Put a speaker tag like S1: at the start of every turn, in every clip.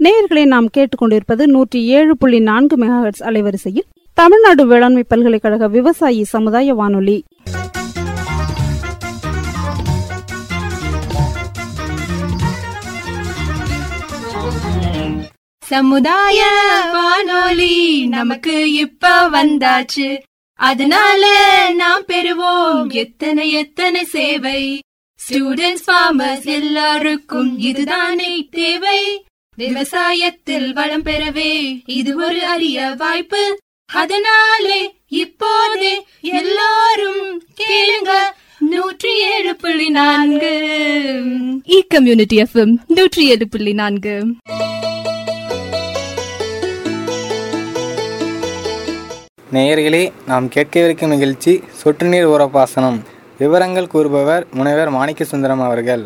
S1: நேயர்களை நாம் கேட்டுக்கொண்டிருப்பது நூற்றி ஏழு புள்ளி நான்கு மெகாஹெட்ஸ் அலைவரிசையில் தமிழ்நாடு வேளாண்மை பல்கலைக்கழக விவசாயி சமுதாய வானொலி
S2: சமுதாய வானொலி நமக்கு இப்ப வந்தாச்சு அதனால நாம் பெறுவோம் எத்தனை எத்தனை சேவை ஸ்டூடெண்ட்ஸ் ஃபார்மர்ஸ் எல்லாருக்கும் இதுதானே தேவை விவசாயத்தில் வளம் பெறவே இது ஒரு அரிய வாய்ப்பு அதனாலே இப்போதே எல்லாரும் கேளுங்க நூற்றி ஏழு புள்ளி நான்கு இ கம்யூனிட்டி எஃப்எம் நூற்றி ஏழு புள்ளி நான்கு
S3: நேயர்களே நாம் கேட்கவிருக்கும் நிகழ்ச்சி சொட்டு நீர் உரப்பாசனம் விவரங்கள் கூறுபவர் முனைவர் மாணிக்க சுந்தரம் அவர்கள்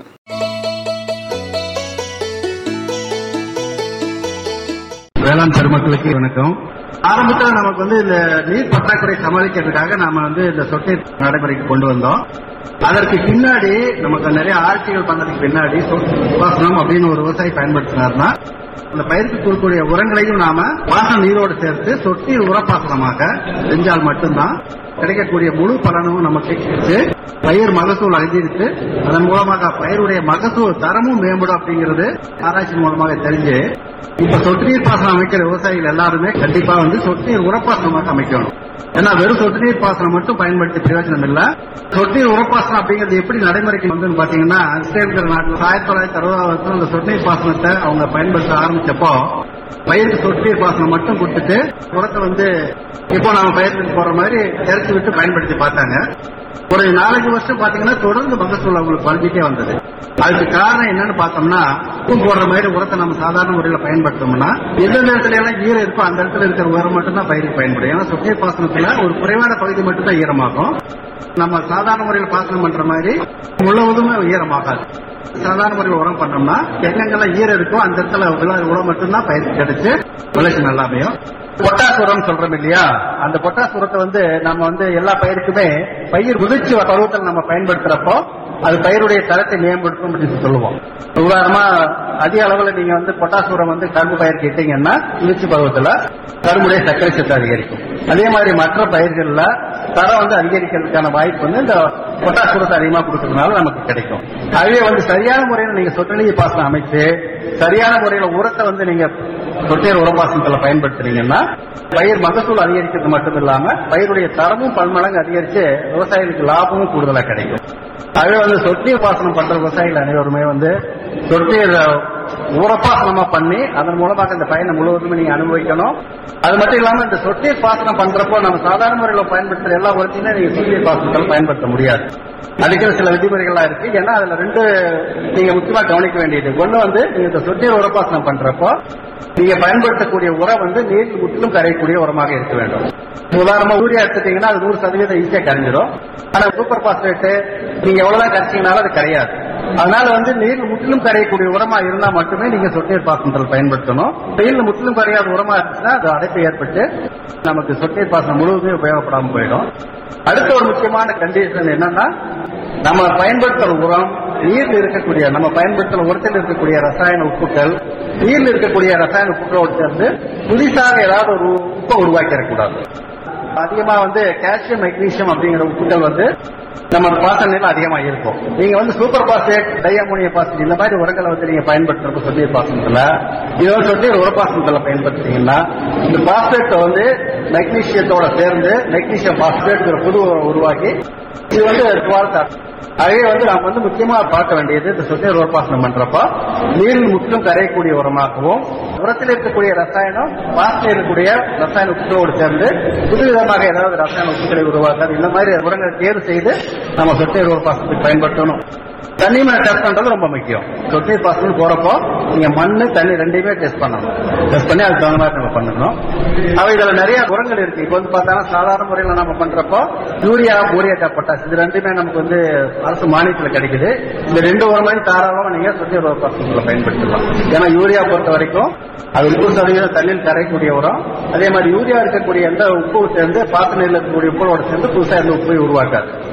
S4: வேளாண் பெருமக்களுக்கு வணக்கம் ஆரம்பத்துல நமக்கு வந்து இந்த நீர் பற்றாக்குறை சமாளிக்கிறதுக்காக நாம வந்து இந்த சொட்டு நடைமுறைக்கு கொண்டு வந்தோம் அதற்கு பின்னாடி நமக்கு நிறைய ஆட்சிகள் பண்ணதுக்கு பின்னாடி சொட்டு உபாசனம் அப்படின்னு ஒரு விவசாயி பயன்படுத்தினார்னா அந்த பயிருக்கு கொடுக்கக்கூடிய உரங்களையும் நாம பாசன நீரோடு சேர்த்து சொட்டு உரப்பாசனமாக செஞ்சால் மட்டும்தான் கிடைக்கக்கூடிய முழு பலனும் நமக்கு கிடைச்சு பயிர் மகசூல் அதிகரித்து அதன் மூலமாக பயிருடைய மகசூல் தரமும் மேம்படும் அப்படிங்கிறது ஆராய்ச்சி மூலமாக தெரிஞ்சு இப்ப சொட்டு நீர் பாசனம் அமைக்கிற விவசாயிகள் எல்லாருமே கண்டிப்பா வந்து சொட்டு நீர் உரப்பாசனமாக அமைக்கணும் ஏன்னா வெறும் சொட்டு நீர் பாசனம் மட்டும் பயன்படுத்தி பிரயோஜனம் இல்ல சொட்டு நீர் உரப்பாசனம் அப்படிங்கிறது எப்படி நடைமுறைக்கு வந்து பாத்தீங்கன்னா இஸ்ரேல் நாட்டில் ஆயிரத்தி தொள்ளாயிரத்தி அறுபதாவது அந்த சொட்டு நீர் பாசனத்தை அவங்க பயன்படுத்த ஆரம்பிச்சப்போ பயிருக்கு சொட்டு நீர் பாசனம் மட்டும் கொடுத்துட்டு உரத்தை வந்து இப்போ நாம பயிருக்கு போற மாதிரி இறக்கி விட்டு பயன்படுத்தி பார்த்தாங்க ஒரு நாலஞ்சு வருஷம் பாத்தீங்கன்னா தொடர்ந்து மகசூல் அவங்களுக்கு குறைஞ்சிட்டே வந்தது அதுக்கு காரணம் என்னன்னு பார்த்தோம்னா உப்பு போடுற மாதிரி உரத்தை நம்ம சாதாரண முறையில் பயன்படுத்தோம்னா எந்த நேரத்துல எல்லாம் ஈரம் இருக்கோ அந்த இடத்துல இருக்கிற உரம் மட்டும் தான் பயிருக்கு பயன்படும் ஏன்னா சொட்டு பாசனத்துல ஒரு குறைவான பகுதி மட்டும் தான் ஈரமாகும் நம்ம சாதாரண முறையில் பாசனம் பண்ற மாதிரி முழுவதுமே ஈரமாகாது சாதாரண முறையில் உரம் பண்ணோம்னா எங்கெங்கெல்லாம் ஈரம் இருக்கோ அந்த இடத்துல உள்ள உரம் மட்டும்தான் பயிருக்கு கிடைச்சு விளைச்சி நல்லா அமையும் பொட்டாஸ் உரம் சொல்றோம் இல்லையா அந்த பொட்டாஸ் உரத்தை வந்து நம்ம வந்து எல்லா பயிருக்குமே பயிர் முதிர்ச்சி பருவத்தில் நம்ம பயன்படுத்துறப்போ அது பயிருடைய தரத்தை மேம்படுத்தும் அப்படின்னு சொல்லுவோம் உதாரணமா அதிக அளவுல நீங்க வந்து பொட்டாஸ் உரம் வந்து கரும்பு பயிருக்கு இட்டீங்கன்னா முதிர்ச்சி பருவத்துல கரும்புடைய சர்க்கரை சத்து அதிகரிக்கும் அதே மாதிரி மற்ற பயிர்கள்ல தரம் வந்து அதிகரிக்கிறதுக்கான வாய்ப்பு வந்து இந்த பொட்டாஸ் உரத்தை அதிகமா கொடுக்கறதுனால நமக்கு கிடைக்கும் அதுவே வந்து சரியான முறையில் நீங்க சொட்டு நீர் பாசனம் அமைச்சு சரியான முறையில உரத்தை வந்து நீங்க சொட்டீர் உரப்பாசனத்துல பயன்படுத்துறீங்கன்னா பயிர் மகசூல் அதிகரிக்கிறது மட்டும் இல்லாம பயிருடைய தரமும் பன்மடங்கு அதிகரிச்சு விவசாயிகளுக்கு லாபமும் கூடுதலா கிடைக்கும் அதுவே வந்து சொட்டீர் பாசனம் பண்ற விவசாயிகள் அனைவருமே வந்து சொட்டீர் உரப்பாசனமா பண்ணி அதன் மூலமாக இந்த பயனை முழுவதுமே நீங்க அனுபவிக்கணும் அது மட்டும் இல்லாம இந்த சொட்டீர் பாசனம் பண்றப்போ நம்ம சாதாரண முறையில் பயன்படுத்துற எல்லா உரத்தையுமே நீங்க சூரிய பாசனத்தால் பயன்படுத்த முடியாது அதுக்கு சில விதிமுறைகள்லாம் இருக்கு ஏன்னா அதுல ரெண்டு நீங்க முக்கியமா கவனிக்க வேண்டியது ஒண்ணு வந்து நீங்க இந்த சொட்டீர் உரப்பாசனம் பண்றப்போ நீங்க பயன்படுத்தக்கூடிய உரம் வந்து நீரில் முற்றிலும் கரையக்கூடிய உரமாக இருக்க வேண்டும் உதாரணமா யூரியா எடுத்துட்டீங்கன்னா அது நூறு சதவீதம் ஈஸியா கரைஞ்சிடும் ஆனா சூப்பர் பாஸ்பேட் நீங்க எவ்வளவுதான் கரைச்சீங்கனாலும் அது கரையாது அதனால வந்து நீரில் முற்றிலும் கரையக்கூடிய உரமா இருந்தா மட்டுமே நீங்க சொட்டீர் பாசனத்தில் பயன்படுத்தணும் வெயிலில் முற்றிலும் கரையாத உரமா இருந்துச்சுன்னா அது அடைப்பு ஏற்பட்டு நமக்கு சொட்டீர் பாசனம் முழுவதுமே உபயோகப்படாம போயிடும் அடுத்த ஒரு முக்கியமான கண்டிஷன் என்னன்னா நம்ம பயன்படுத்துற உரம் நீரில் இருக்கக்கூடிய நம்ம பயன்படுத்துற உரத்தில் இருக்கக்கூடிய ரசாயன உப்புக்கள் நீரில் இருக்கக்கூடிய ரசாயன உப்புகளோடு சேர்ந்து புதிதாக ஏதாவது ஒரு உப்பை உருவாக்கிடக்கூடாது அதிகமா வந்து கால்சியம் மெக்னீசியம் அப்படிங்கிற உப்புகள் வந்து நம்ம பாசனையில அதிகமா இருக்கும் நீங்க வந்து சூப்பர் பாஸ்பேட் டைஅமோனிய பாஸ்பேட் இந்த மாதிரி உரங்களை வந்து நீங்க பயன்படுத்துறப்ப சொன்னீர் பாசனத்துல இதோ சொல்லி உரப்பாசனத்துல பயன்படுத்துறீங்கன்னா இந்த பாஸ்பேட்டை வந்து மெக்னீசியத்தோட சேர்ந்து மெக்னீசியம் பாஸ்பேட் புது உரம் உருவாக்கி இது வந்து வாழ்க்கை அதே வந்து நாம் வந்து முக்கியமா பார்க்க வேண்டியது இந்த சொட்டு உரப்பாசனம் பண்றப்ப நீரில் முற்றிலும் கரையக்கூடிய உரமாகவும் உரத்தில் இருக்கக்கூடிய ரசாயனம் வாசனை இருக்கக்கூடிய ரசாயன உப்புகளோடு சேர்ந்து புதுவிதமாக ஏதாவது ரசாயன உப்புகளை உருவாக்காது இந்த மாதிரி உரங்களை தேர்வு செய்து நம்ம சொட்டு உரப்பாசனத்துக்கு பயன்படுத்தணும் தண்ணி மேல டெஸ்ட் பண்றது ரொம்ப முக்கியம் சொட்டு நீர் பாசனம் போறப்போ நீங்க மண்ணு தண்ணி ரெண்டையுமே டெஸ்ட் பண்ணணும் டெஸ்ட் பண்ணி அதுக்கு தகுந்த மாதிரி நம்ம பண்ணணும் அவ இதுல நிறைய உரங்கள் இருக்கு இப்போ வந்து பார்த்தா சாதாரண முறையில நம்ம பண்றப்போ யூரியா போரியா பொட்டாஸ் இது ரெண்டுமே நமக்கு வந்து அரசு மானியத்துல கிடைக்குது இந்த ரெண்டு உரமையும் தாராளமா நீங்க சொட்டு நீர் பாசனத்துல பயன்படுத்தலாம் ஏன்னா யூரியா பொறுத்த வரைக்கும் அது முப்பது சதவீதம் தண்ணியில் கரையக்கூடிய உரம் அதே மாதிரி யூரியா இருக்கக்கூடிய எந்த உப்பு சேர்ந்து பாசனையில் இருக்கக்கூடிய உப்புகளோட சேர்ந்து புதுசா எந்த உப்பையும் உருவாக்காது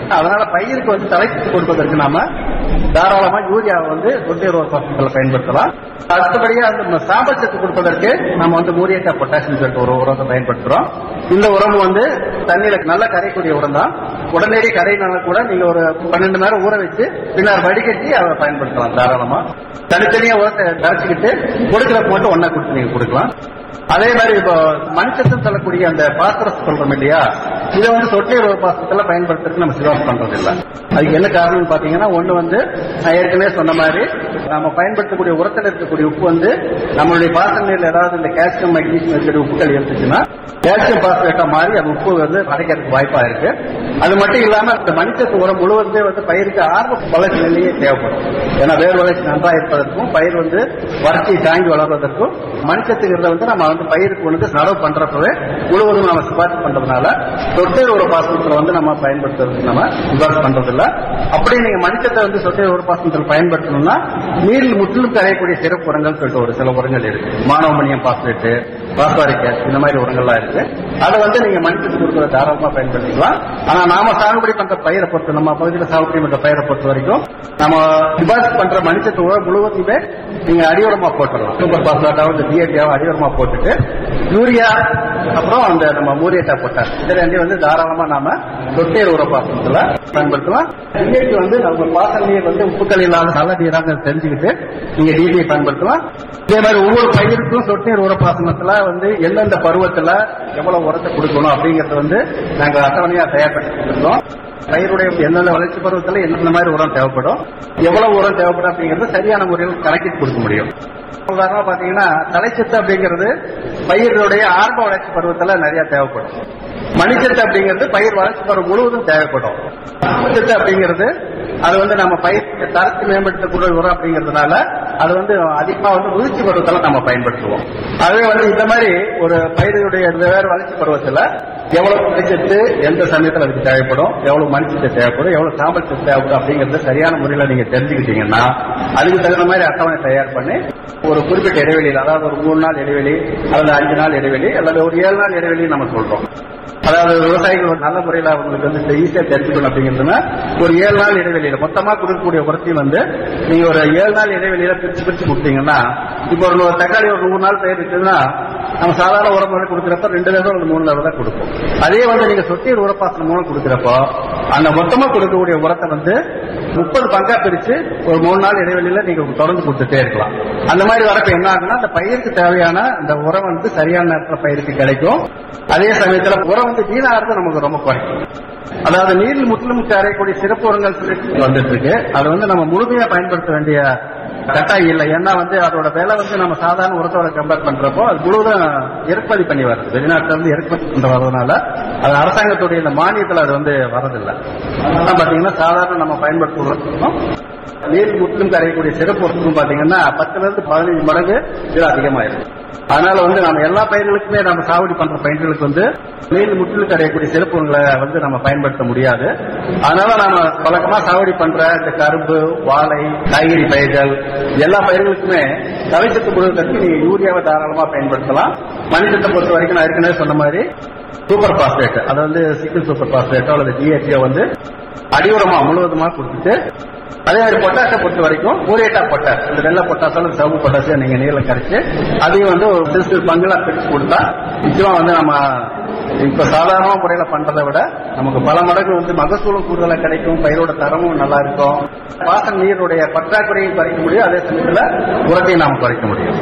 S4: அதனால பயிருக்கு வந்து தலைச்சு கொடுப்பதற்கு நாம தாராளமா யூரியாவை வந்து சொட்டு உர பாசனத்தில் பயன்படுத்தலாம் அடுத்தபடியா அந்த சாம்பல் சத்து கொடுப்பதற்கு நம்ம வந்து மூரியட்டா பொட்டாசியம் சொல்லிட்டு ஒரு உரத்தை பயன்படுத்துறோம் இந்த உரம் வந்து தண்ணியில நல்ல கரைக்கூடிய உரம் தான் உடனடி கரையினால கூட நீங்க ஒரு பன்னெண்டு மணி நேரம் ஊற வச்சு பின்னர் வடிகட்டி அதை பயன்படுத்தலாம் தாராளமா தனித்தனியா உரத்தை கரைச்சிக்கிட்டு கொடுக்கறப்ப மட்டும் ஒன்னா கொடுத்து நீங்க கொடுக்கலாம் அதே மாதிரி இப்போ மனுஷத்துன்னு சொல்லக்கூடிய அந்த பாத்திரஸ் சொல்றோம் இல்லையா இதை வந்து சொட்டு உர பாசனத்துல பயன்படுத்துறதுக்கு நம்ம சிபாரிசு பண்றது இல்ல அதுக்கு என்ன காரணம்னு பாத்தீங்கன்னா ஒண்ணு வந்து நான் ஏற்கனவே சொன்ன மாதிரி நம்ம பயன்படுத்தக்கூடிய உரத்தில் இருக்கக்கூடிய உப்பு வந்து நம்மளுடைய பாசன நீர்ல ஏதாவது இந்த கால்சியம் மெக்னீசியம் இருக்கக்கூடிய உப்புகள் இருந்துச்சுன்னா கால்சியம் பாஸ்பேட்டா மாறி அது உப்பு வந்து அடைக்கிறதுக்கு வாய்ப்பா இருக்கு அது மட்டும் இல்லாம இந்த மனிதத்து உரம் முழுவதுமே வந்து பயிருக்கு ஆர்வ வளர்ச்சி நிலையே தேவைப்படும் ஏன்னா வேர் வளர்ச்சி நன்றா இருப்பதற்கும் பயிர் வந்து வறட்சி தாங்கி வளர்வதற்கும் மனுஷத்துக்கிறத வந்து நம்ம வந்து பயிருக்கு வந்து நடவு பண்றப்பவே முழுவதும் நம்ம சிபாரிசு பண்றதுனால சொட்டை ஒரு பாசனத்துல வந்து நம்ம பயன்படுத்துறதுக்கு நம்ம சிபாரிசு பண்றது இல்ல அப்படி நீங்க மனுஷத்தை வந்து சொட்டை ஒரு பாசனத்தில் பயன்படுத்தணும்னா நீரில் முற்றிலும் கரையக்கூடிய சிறப்பு உரங்கள் சொல்லிட்டு ஒரு சில உரங்கள் இருக்கு மானவமணியம் பாஸ்பேட்டு பாஸ்பாரிக் ஆசிட் இந்த மாதிரி உரங்கள்லாம் இருக்கு அதை வந்து நீங்க மனுஷத்துக்கு கொடுக்குற தாராளமா பயன்படுத்திக்கலாம் ஆனா நாம சாகுபடி பண்ற பயிரை பொறுத்து நம்ம பகுதியில் சாகுபடி பண்ற பயிரை பொறுத்த வரைக்கும் நம்ம சிபாரிசு பண்ற மனுஷத்து உரம் முழுவதுமே நீங்க அடியுரமா போட்டுடலாம் சூப்பர் பாஸ்பேட்டாவோ இந்த டிஏடியாவோ அடியுரமா போட்டுட்டு யூரியா அப்புறம் அந்த நம்ம மூரியட்டா பொட்டாஸ் இது ரெண்டையும் வந்து தாராளமா நாம சொட்டேர் உர பாசனத்துல பயன்படுத்தலாம் டிஏடி வந்து நம்ம பாசன நீர் வந்து உப்புக்கள் இல்லாத நல்ல நீராக தெரிஞ்சுக்கிட்டு நீங்க டிஏடியை பயன்படுத்தலாம் இதே மாதிரி ஒவ்வொரு பயிருக்கும் சொட்டேர் உர பாசனத்துல வந்து எந்தெந்த பருவத்துல எவ்வளவு உரத்தை கொடுக்கணும் அப்படிங்கறத வந்து நாங்க அட்டவணையா தயார் பண்ணி இருக்கோம் பயிருடைய எந்தெந்த வளர்ச்சி பருவத்துல எந்தெந்த மாதிரி உரம் தேவைப்படும் எவ்வளவு உரம் தேவைப்படும் அப்படிங்கறது சரியான முறையில் கணக்கிட்டு கொடுக்க முடியும் உதாரணமா பாத்தீங்கன்னா தலைச்சத்து அப்படிங்கிறது பயிர்களுடைய ஆரம்ப வளர்ச்சி பருவத்துல நிறைய தேவைப்படும் மணிச்சத்து அப்படிங்கிறது பயிர் வளர்ச்சி பருவம் முழுவதும் தேவைப்படும் சத்து அப்படிங்கிறது அது வந்து நம்ம பயிர் தரத்தை மேம்படுத்தக்கூடிய உரம் அப்படிங்கிறதுனால அது வந்து அதிகமா வந்து முதிர்ச்சி பருவத்துல நம்ம பயன்படுத்துவோம் அதுவே வந்து இந்த மாதிரி ஒரு பயிர்களுடைய வெவ்வேறு வளர்ச்சி பருவத்துல எவ்வளவு மணிச்சத்து எந்த சமயத்துல அதுக்கு தேவைப்படும் எவ்வளவு மணிச்சத்து தேவைப்படும் எவ்வளவு சாம்பல் சத்து தேவைப்படும் அப்படிங்கறத சரியான முறையில நீங்க தெரிஞ்சுக்கிட்டீங்கன்னா அதுக்கு தகுந்த மாதிரி அட்டவணை தயார் பண்ணி ஒரு குறிப்பிட்ட இடைவெளியில் அதாவது ஒரு மூணு நாள் இடைவெளி அல்லது அஞ்சு நாள் இடைவெளி அல்லது ஒரு ஏழு நாள் இடைவெளி நம்ம சொல்றோம் அதாவது விவசாயிகள் ஒரு நல்ல முறையில் அவங்களுக்கு வந்து ஈஸியா தெரிஞ்சுக்கணும் அப்படிங்கிறதுனா ஒரு ஏழு நாள் இடைவெளியில மொத்தமா கொடுக்கக்கூடிய உரத்தையும் வந்து நீங்க ஒரு ஏழு நாள் இடைவெளியில பிரிச்சு பிரிச்சு கொடுத்தீங்கன்னா இப்போ ஒரு நூறு தக்காளி ஒரு நூறு நாள் பயிர் இருக்குதுன்னா நம்ம சாதாரண உரம் முறை கொடுக்குறப்ப ரெண்டு தடவை ஒரு மூணு தடவை தான் கொடுப்போம் அதே வந்து நீங்க சொட்டீர் உரப்பாசனம் மூலம் கொடுக்குறப்போ அந்த மொத்தமா கொடுக்கக்கூடிய உரத்தை வந்து முப்பது பங்கா பிரிச்சு ஒரு மூணு நாள் இடைவெளியில நீங்க தொடர்ந்து கொடுத்துட்டே இருக்கலாம் அந்த மாதிரி வரப்ப என்ன ஆகுன்னா அந்த பயிருக்கு தேவையான அந்த உரம் வந்து சரியான நேரத்தில் பயிருக்கு கிடைக்கும் அதே சமயத்துல உரம் வந்து வீணாகிறது நமக்கு ரொம்ப குறைக்கும் அதாவது நீரில் முற்றிலும் கரையக்கூடிய சிறப்பு உரங்கள் சொல்லி வந்துட்டு இருக்கு அதை வந்து நம்ம முழுமையா பயன்படுத்த வேண்டிய கட்டாயம் இல்லை ஏன்னா வந்து அதோட விலை வந்து நம்ம சாதாரண உரத்தோட கம்பேர் பண்றப்போ அது முழுவதும் இறக்குமதி பண்ணி வருது வெளிநாட்டுல இருந்து இறக்குமதி பண்ற வரதுனால அது அரசாங்கத்துடைய இந்த மானியத்துல அது வந்து வரதில்லை அதனால பாத்தீங்கன்னா சாதாரண நம்ம பயன்படுத்துவதற்கும் நீர் முற்றிலும் கரையக்கூடிய சிறப்பு உரத்துக்கும் பாத்தீங்கன்னா பத்துல இருந்து பதினஞ்சு மடங்கு இது அதிகமாயிருக்கு அதனால வந்து நம்ம எல்லா பயிர்களுக்குமே நம்ம சாகுபடி பண்ற பயிர்களுக்கு வந்து நீர் முற்றிலும் கரையக்கூடிய சிறப்பு உரங்களை வந்து நம்ம பயன்படுத்த முடியாது அதனால நாம வழக்கமா சாகுபடி பண்ற இந்த கரும்பு வாழை காய்கறி பயிர்கள் எல்லா பயிர்களுக்குமே தலைச்சத்து கொடுக்கறதுக்கு நீங்க யூரியாவை தாராளமா பயன்படுத்தலாம் மனிதத்தை பொறுத்த வரைக்கும் நான் ஏற்கனவே சொன்ன மாதிரி சூப்பர் பாஸ்பேட் அதாவது சிக்கிள் சூப்பர் பாஸ்பேட்டோ அல்லது டிஏடியோ வந்து அடியுரமா முழுவதுமா கொடுத்துட்டு அதே மாதிரி பொட்டாசை பொறுத்த வரைக்கும் மூரேட்டா பொட்டாஸ் இந்த வெள்ளை பொட்டாசோ அல்லது சவுப்பு பொட்டாசோ நீங்க நீர்ல கரைச்சு அதையும் வந்து ஒரு சிறு சிறு பங்குலா பிரிச்சு கொடுத்தா நிச்சயமா வந்து நம்ம இப்ப சாதாரண முறையில பண்றதை விட நமக்கு பல மடங்கு வந்து மகசூலும் கூடுதலா கிடைக்கும் பயிரோட தரமும் நல்லா இருக்கும் பாசன நீருடைய பற்றாக்குறையும் குறைக்க முடியும் அதே சமயத்துல உரத்தையும் நாம குறைக்க முடியும்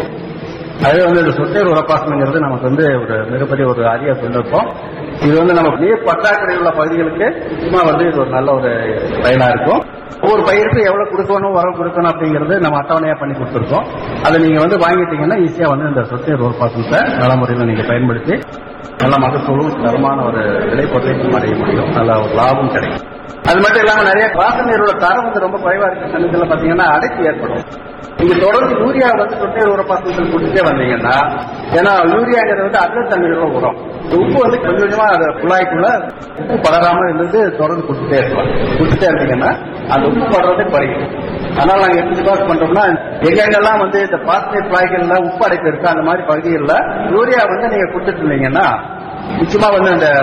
S4: அதே வந்து இந்த சொட்டேர் உரப்பாசனங்கிறது நமக்கு வந்து ஒரு மிகப்பெரிய ஒரு அரிய தொழில்நுட்பம் இது வந்து நமக்கு நீர் பற்றாக்குறை உள்ள பகுதிகளுக்கு சும்மா வந்து இது ஒரு நல்ல ஒரு பயனா இருக்கும் ஒவ்வொரு பயிருக்கும் எவ்வளவு கொடுக்கணும் உரம் கொடுக்கணும் அப்படிங்கறது நம்ம அட்டவணையா பண்ணி கொடுத்துருக்கோம் அதை நீங்க வந்து வாங்கிட்டீங்கன்னா ஈஸியா வந்து இந்த சொட்டேர் உரப்பாசனத்தை நல்ல முறையில் நீங்க பயன்படுத்தி நல்ல மகசூலும் தரமான ஒரு விலை பொருளையும் அடைய முடியும் நல்ல ஒரு லாபம் கிடைக்கும் அது மட்டும் இல்லாம நிறைய வாசல் நீரோட தரம் வந்து ரொம்ப குறைவா இருக்க சமயத்துல பாத்தீங்கன்னா அடைப்பு ஏற்படும் நீங்க தொடர்ந்து யூரியா வந்து சொட்டேர் உரப்பாசனத்தில் கொடுத்துட்டே வந்தீங்கன்னா ஏன்னா யூரியாங்கிறது வந்து அமிலத்தன்மையுள்ள உரம் இந்த உப்பு வந்து கொஞ்சம் கொஞ்சமா அது குழாய்க்குள்ள உப்பு படராம இருந்தது தொடர்ந்து கொடுத்துட்டே இருக்கலாம் கொடுத்துட்டே இருந்தீங்கன்னா அந்த உப்பு படுறதே குறையும் அதனால நாங்க எப்படி சிபாஸ் பண்றோம்னா எங்கெங்கெல்லாம் வந்து இந்த பாஸ்பேட் குழாய்கள்ல உப்பு அடைப்பு இருக்கு அந்த மாதிரி பகுதிகளில் யூரியா வந்து நீங்க கொடுத்துட்டு இருந்தீங்கன்னா நிச்சயமா வந்து அந்த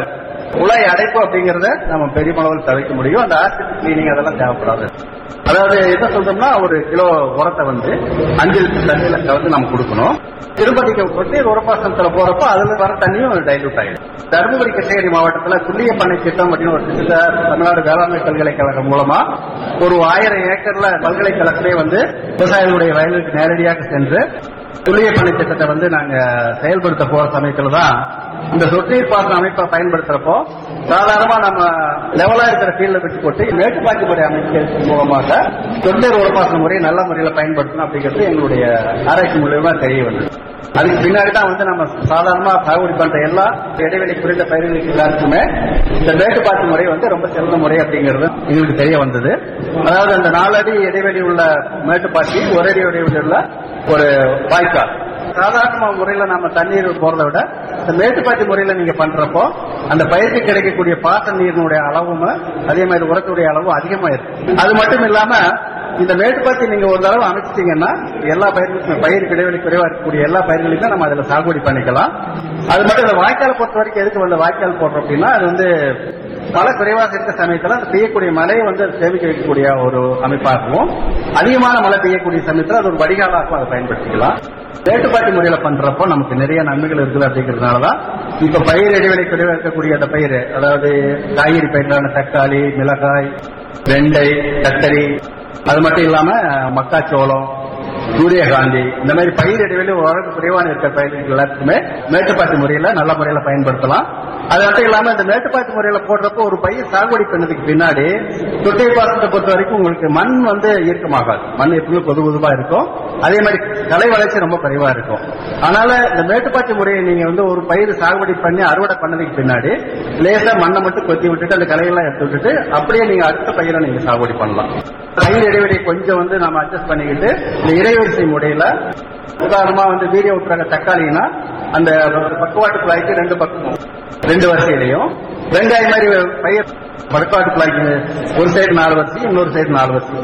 S4: குழாய் அடைப்பு அப்படிங்கறத நம்ம பெரிய அளவில் தவிர்க்க முடியும் அந்த ஆசிட் கிளீனிங் அதெல்லாம் தேவைப்படாது அதாவது என்ன சொல்றோம்னா ஒரு கிலோ உரத்தை வந்து அஞ்சு லிட்டர் தண்ணியில கலந்து நம்ம கொடுக்கணும் திருப்பதிக்கு கொட்டி உரப்பாசனத்துல போறப்போ அதுல வர தண்ணியும் டைலூட் ஆயிடும் தருமபுரி கிருஷ்ணகிரி மாவட்டத்துல துல்லிய பண்ணை திட்டம் அப்படின்னு ஒரு திட்டத்தை தமிழ்நாடு வேளாண்மை பல்கலைக்கழகம் மூலமா ஒரு ஆயிரம் ஏக்கர்ல பல்கலைக்கழகத்திலே வந்து விவசாயிகளுடைய வயலுக்கு நேரடியாக சென்று துல்லிய பண்ணை திட்டத்தை வந்து நாங்க செயல்படுத்த போற சமயத்துல தான் இந்த சொட்டுநீர் பாசன அமைப்பை பயன்படுத்துறப்போ சாதாரணமா நம்ம லெவலா இருக்கிற ஃபீல்ட விட்டு போட்டு மேட்டுப்பாட்டு முறை அமைக்கிறது மூலமாக சொட்டுநீர் உரப்பாசன முறையை நல்ல முறையில பயன்படுத்தணும் அப்படிங்கிறது எங்களுடைய ஆராய்ச்சி மூலியமா தெரிய வந்தது அதுக்கு பின்னாடி தான் வந்து நம்ம சாதாரணமா சாகுபடி பண்ற எல்லா இடைவெளி குறைந்த பயிர்களுக்கு எல்லாருக்குமே இந்த மேட்டுப்பாட்டு முறை வந்து ரொம்ப சிறந்த முறை அப்படிங்கிறது எங்களுக்கு தெரிய வந்தது அதாவது அந்த நாலடி இடைவெளி உள்ள மேட்டுப்பாட்டி ஒரு அடி இடைவெளி உள்ள ஒரு வாய்க்கால் சாதாரண முறையில நம்ம தண்ணீர் போறதை விட இந்த மேட்டுப்பாத்தி முறையில நீங்க பண்றப்போ அந்த பயிருக்கு கிடைக்கக்கூடிய பாச நீரினுடைய அளவும் அதே மாதிரி உரத்துடைய அளவும் அதிகமா இருக்கு அது மட்டும் இல்லாம இந்த மேட்டுப்பாத்தி நீங்க ஒரு தடவை அமைச்சிட்டீங்கன்னா எல்லா பயிர்களுக்கும் பயிருக்கு இடைவெளி குறைவா இருக்கக்கூடிய எல்லா பயிர்களுக்கும் நம்ம அதுல சாகுபடி பண்ணிக்கலாம் அது மட்டும் இந்த வாய்க்கால் பொறுத்த வரைக்கும் எதுக்கு வந்து வாய்க்கால் போடுறோம் அப்படின்னா அது வந்து மழை குறைவாக இருக்க சமயத்துல அந்த பெய்யக்கூடிய மழையை வந்து அது சேமிக்க வைக்கக்கூடிய ஒரு அமைப்பாகவும் அதிகமான மழை பெய்யக்கூடிய சமயத்துல அது ஒரு வடிகாலாகவும் அதை பயன்படுத்திக்கலாம் மேட்டுப்பாட்டி முறையில பண்றப்போ நமக்கு நிறைய நன்மைகள் இருக்குது அப்படிங்கிறதுனாலதான் இப்ப பயிர் இடைவெளி குறைவா இருக்கக்கூடிய அந்த பயிர் அதாவது காய்கறி பயிர்களான தக்காளி மிளகாய் வெண்டை கத்தரி அது மட்டும் இல்லாம மக்காச்சோளம் சூரியகாந்தி இந்த மாதிரி பயிர் இடைவெளி ஓரளவுக்கு குறைவான இருக்கிற பயிர்கள் எல்லாத்துக்குமே மேட்டுப்பாட்டு முறையில நல்ல முறையில பயன்படுத்தலாம் அது மட்டும் இல்லாம இந்த மேட்டுப்பாட்டு முறையில போடுறப்போ ஒரு பயிர் சாகுபடி பண்ணதுக்கு பின்னாடி தொட்டை பாசனத்தை பொறுத்த வரைக்கும் உங்களுக்கு மண் வந்து ஈர்க்கமாகாது மண் எப்பவுமே பொது பொதுவா இருக்கும் அதே மாதிரி கலை வளர்ச்சி ரொம்ப குறைவா இருக்கும் அதனால இந்த மேட்டுப்பாட்டு முறையை நீங்க வந்து ஒரு பயிர் சாகுபடி பண்ணி அறுவடை பண்ணதுக்கு பின்னாடி லேசா மண்ணை மட்டும் கொத்தி விட்டுட்டு அந்த கலையெல்லாம் எடுத்து விட்டுட்டு அப்படியே நீங்க அடுத்த பயிரை நீங்க சாகுபடி பண்ணலாம் பயிர் இடைவெளி கொஞ்சம் வந்து நம்ம அட்ஜஸ்ட் பண்ணிக்கிட்டு இந்த இறைவரிசை முறையில உதாரணமா வந்து வீடியோ விட்டுறாங்க தக்காளினா அந்த பக்குவாட்டு குழாய்க்கு ரெண்டு பக்கம் ரெண்டு வரிசையிலையும் வெங்காயம் மாதிரி பயிர் படக்காட்டு குழாய்க்கு ஒரு சைடு நாலு வரிசை இன்னொரு சைடு நாலு வரிசை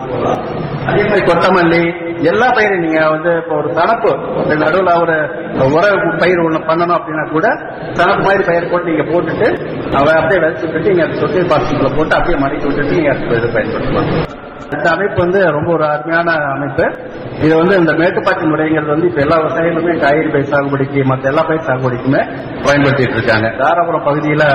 S4: அதே மாதிரி கொத்தமல்லி எல்லா பயிரும் நீங்க வந்து இப்போ ஒரு தனப்பு இந்த நடுவில் ஒரு உர பயிர் ஒண்ணு பண்ணணும் அப்படின்னா கூட தனப்பு மாதிரி பயிர் போட்டு நீங்க போட்டுட்டு அவ அப்படியே விதைச்சு விட்டுட்டு நீங்க சொட்டு பாசனத்துல போட்டு அப்படியே மடக்கி விட்டுட்டு நீங்க அடுத்த இது பயன்படுத்தலாம் இந்த அமைப்பு வந்து ரொம்ப ஒரு அருமையான அமைப்பு இது வந்து இந்த மேட்டுப்பாட்டி முறைங்கிறது வந்து இப்ப எல்லா விவசாயிகளுமே காய்கறி பயிர் சாகுபடிக்கு மற்ற எல்லா பயிர் சாகுபடிக்குமே பயன்படுத்திட்டு இருக்காங்க தாராபுரம் பகுதியில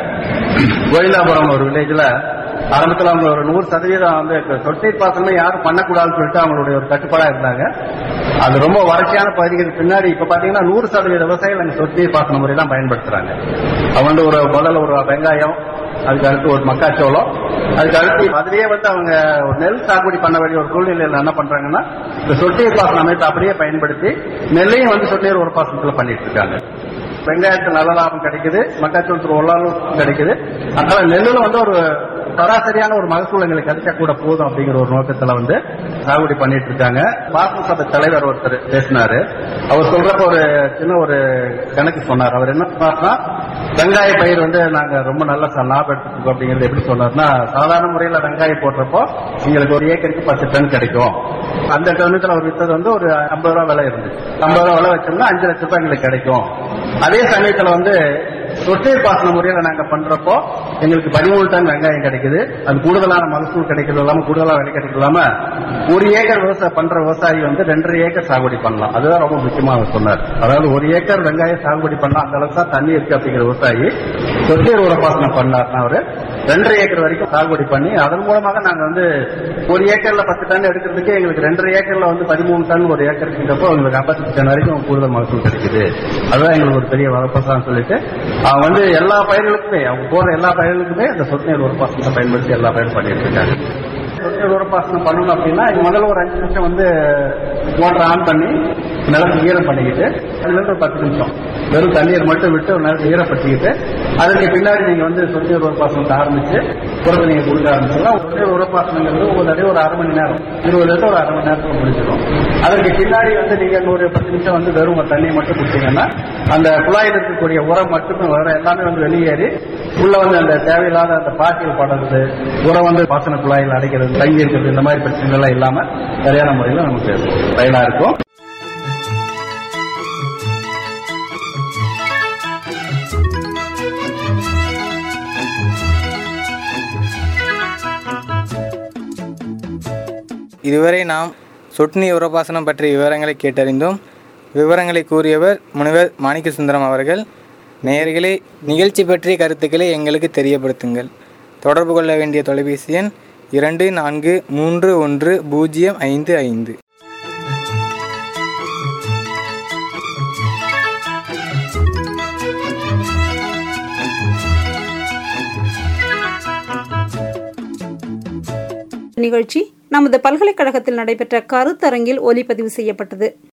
S4: கோயிலாபுரம் ஒரு வில்லேஜ்ல ஆரம்பத்தில் அவங்க ஒரு நூறு சதவீதம் வந்து சொட்டீர் பாசனமே யாரும் பண்ணக்கூடாதுன்னு சொல்லிட்டு அவங்களுடைய ஒரு கட்டுப்பாடா இருந்தாங்க அது ரொம்ப வறட்சியான பகுதிகளுக்கு பின்னாடி இப்ப பாத்தீங்கன்னா நூறு சதவீத விவசாயிகள் அங்க சொட்டீர் பாசன முறை தான் பயன்படுத்துறாங்க அவங்க வந்து ஒரு முதல்ல ஒரு வெங்காயம் அதுக்கு அடுத்து ஒரு மக்காச்சோளம் அதுக்கு அடுத்து அதுலயே வந்து அவங்க ஒரு நெல் சாகுபடி பண்ண வேண்டிய ஒரு சூழ்நிலையில என்ன பண்றாங்கன்னா இந்த சொட்டீர் பாசன அமைப்பை அப்படியே பயன்படுத்தி நெல்லையும் வந்து சொட்டீர் ஒரு பாசனத்துல பண்ணிட்டு இருக்காங்க வெங்காயத்துல நல்ல லாபம் கிடைக்குது மக்காச்சோளத்துல ஒரு லாபம் கிடைக்குது அதனால நெல்லுல வந்து ஒரு சராசரியான ஒரு மகசூல் எங்களுக்கு கிடைச்சா கூட போதும் அப்படிங்கிற ஒரு நோக்கத்துல வந்து சாகுபடி பண்ணிட்டு இருக்காங்க பாசன சபை தலைவர் ஒருத்தர் பேசினாரு அவர் சொல்றப்ப ஒரு சின்ன ஒரு கணக்கு சொன்னார் அவர் என்ன சொன்னார்னா வெங்காய பயிர் வந்து நாங்க ரொம்ப நல்ல ச- லாபம் எடுத்துருக்கோம் அப்படிங்கறது எப்படி சொன்னார்னா சாதாரண முறையில வெங்காயம் போடுறப்போ எங்களுக்கு ஒரு ஏக்கருக்கு பத்து டன் கிடைக்கும் அந்த டன்னுக்கு அவர் வித்தது வந்து ஒரு ஐம்பது ரூபா விலை இருந்துச்சு ஐம்பது ரூபா விலை வச்சோம்னா அஞ்சு லட்சம் ரூபாய் எங்களுக்கு கிடைக்கும் அதே சமயத்துல வந்து சொட்டீர் பாசன முறையில நாங்க பண்றப்போ எங்களுக்கு பதிமூணு டன் வெங்காயம் கிடைக்குது அது கூடுதலான மகசூல் கிடைக்கிறது இல்லாம கூடுதலா விலை கிடைக்கிறது இல்லாம ஒரு ஏக்கர் விவசாயம் பண்ற விவசாயி வந்து ரெண்டரை ஏக்கர் சாகுபடி பண்ணலாம் அதுதான் ரொம்ப முக்கியமா அவர் சொன்னார் அதாவது ஒரு ஏக்கர் வெங்காயம் சாகுபடி பண்ணலாம் அந்த அளவுக்கு தான் தண்ணி இருக்கு அப்படிங்கிற விவசாயி சொட்டீர் உரப்பாசனம் பண்ணார்னா அவரு ரெண்டரை ஏக்கர் வரைக்கும் சாகுபடி பண்ணி அதன் மூலமாக நாங்க வந்து ஒரு ஏக்கர்ல பத்து டன் எடுக்கிறதுக்கு எங்களுக்கு ரெண்டரை ஏக்கர்ல வந்து பதிமூணு டன் ஒரு ஏக்கருக்குன்றப்போ எங்களுக்கு ஐம்பத்தி டன் வரைக்கும் கூடுதல் மகசூல் கிடைக்குது அதுதான் எங்களுக்கு ஒரு பெரிய வரப்பிரசாதம் சொல்லிட்டு அவங்க வந்து எல்லா பயிர்களுக்குமே அவங்க போடுற எல்லா பயிர்களுக்குமே இந்த சொட்டு நீர் உரப்பாசனத்தை பயன்படுத்தி எல்லா பயிரும் பண்ணிட்டு இருக்காங்க சொட்டு நீர் உரப்பாசனம் பண்ணணும் அப்படின்னா இது முதல்ல ஒரு அஞ்சு நிமிஷம் வந்து மோட்டர் ஆன் பண்ணி நிலத்தை ஈரம் பண்ணிக்கிட்டு அதுல இருந்து ஒரு பத்து நிமிஷம் வெறும் தண்ணீர் மட்டும் விட்டு ஒரு நேரத்தை ஈரப்படுத்திக்கிட்டு அதுக்கு பின்னாடி நீங்க வந்து சொட்டு நீர் உரப்பாசனத்தை ஆரம்பிச்சு உரத்தை நீங்க கொடுக்க ஆரம்பிச்சலாம் சொட்டு நீர் உரப்பாசனங்கிறது ஒரு தடவை ஒரு அரை மணி நேரம் இருபது லிட்டர் ஒரு அரை மணி நேரத்துல முடிச்சிடும் அதற்கு பின்னாடி வந்து நீங்க ஒரு பத்து நிமிஷம் வந்து வெறும் ஒரு தண்ணியை மட்டும் குடிச்சீங்கன்னா அந்த குழாயில் இருக்கக்கூடிய உரம் மட்டுமே வர எல்லாமே வந்து வெளியேறி உள்ள வந்து அந்த தேவையில்லாத அந்த பாட்டில் படுறது உரம் வந்து பாசன குழாயில் அடைக்கிறது தங்கி இருக்கிறது இந்த மாதிரி பிரச்சனைகள் எல்லாம் இல்லாம சரியான முறையில் நமக்கு பயனா இருக்கும்
S3: இதுவரை நாம் சொட்டு நீர் உரப்பாசனம் பற்றிய விவரங்களை கேட்டறிந்தோம் விவரங்களை கூறியவர் முனைவர் மாணிக்க சுந்தரம் அவர்கள் நேயர்களே நிகழ்ச்சி பற்றிய கருத்துக்களை எங்களுக்கு தெரியப்படுத்துங்கள் தொடர்பு கொள்ள வேண்டிய தொலைபேசி எண் இரண்டு நான்கு மூன்று ஒன்று பூஜ்ஜியம் ஐந்து ஐந்து
S1: நிகழ்ச்சி நமது பல்கலைக்கழகத்தில் நடைபெற்ற கருத்தரங்கில் ஒலிப்பதிவு செய்யப்பட்டது